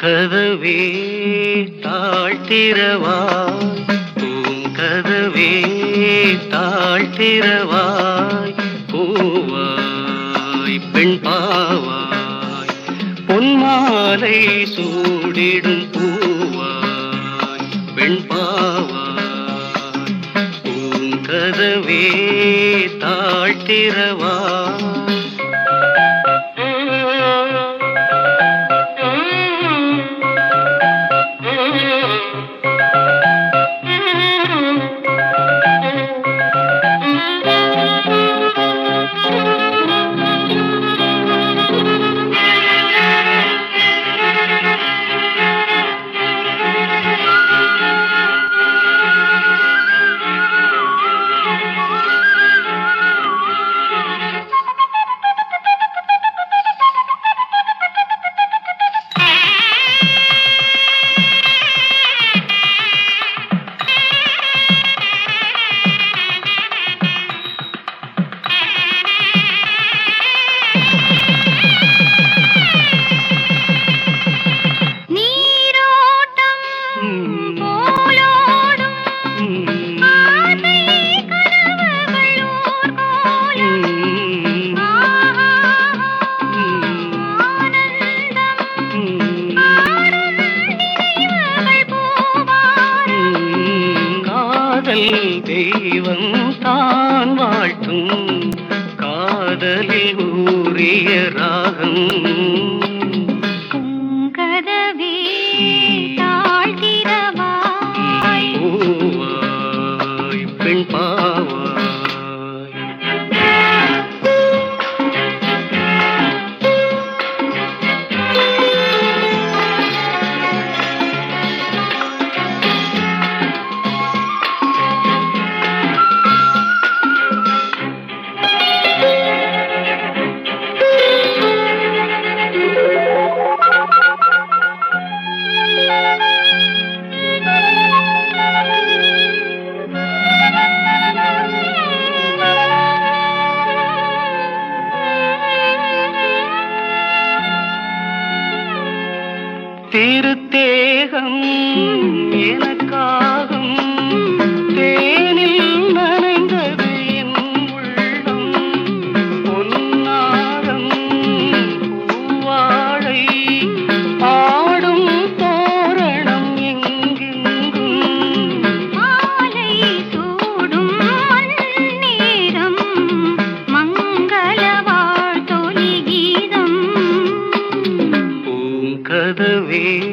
பூங்கதவே தாழ்த்திரவாய் பூங்கதவே தாழ்த்திரவாய் பூவாய் பெண் பாவாய் பொன்மாலை சூடிடும் பூவாய் பெண் பாவாய் பூங்கதவே தாழ்த்திரவாய் நீரோட்டம் போலோடும் ஆசை கனவுகள் ஊர்கோலம் ஆனந்தம் ஆடும் நினைவுகள் பூவாரம் காதல் தெய்வம் தான் வாழ்த்தும் காதலில் ஊறிய ராகம் குங்கதவே தாழ்த்திரவாய் பூவாய் பெண் பாவாய் திருத்தேகம் எனக்காகும் தேனில் நனைந்தது என் உள்ளம் பொன்னாரம் பூவாழை ஆடும் தோரணம் எங்கெங்கும் மாலை சூடும் மண்ணேரம் மங்கள வாழ்த்தொலி கீதம் பூங்கதவே